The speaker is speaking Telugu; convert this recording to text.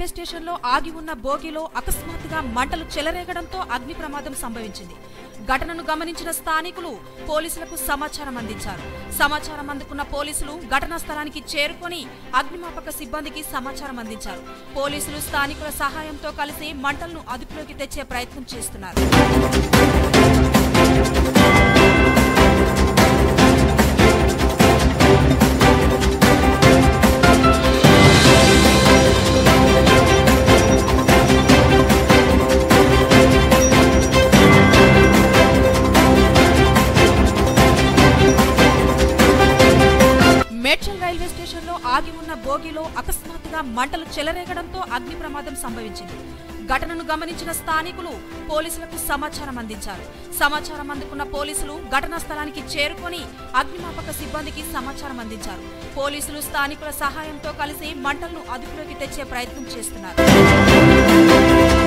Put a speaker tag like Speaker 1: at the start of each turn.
Speaker 1: రైల్వే స్టేషన్లో ఆగి ఉన్న బోగిలో అకస్మాత్తుగా మంటలు చెలరేగడంతో అగ్ని ప్రమాదం సంభవించింది ఘటనను గమనించిన స్థానికులు పోలీసులకు సమాచారం అందించారు సమాచారం అందుకున్న పోలీసులు ఘటనా స్థలానికి చేరుకొని అగ్నిమాపక సిబ్బందికి సమాచారం అందించారు పోలీసులు స్థానికుల సహాయంతో కలిసి మంటలను అదుపులోకి తెచ్చే ప్రయత్నం చేస్తున్నారు మేడ్చల్ రైల్వే స్టేషన్లో ఆగి ఉన్న బోగిలో అకస్మాత్తుగా మంటలు చెలరేగడంతో అగ్ని ప్రమాదం సంభవించింది ఘటనను గమనించిన స్థానికులు పోలీసులకు సమాచారం అందించారు సమాచారం అందుకున్న పోలీసులు ఘటనా స్థలానికి చేరుకొని అగ్నిమాపక సిబ్బందికి సమాచారం అందించారు పోలీసులు స్థానికుల సహాయంతో కలిసి మంటలను అదుపులోకి తెచ్చే ప్రయత్నం చేస్తున్నారు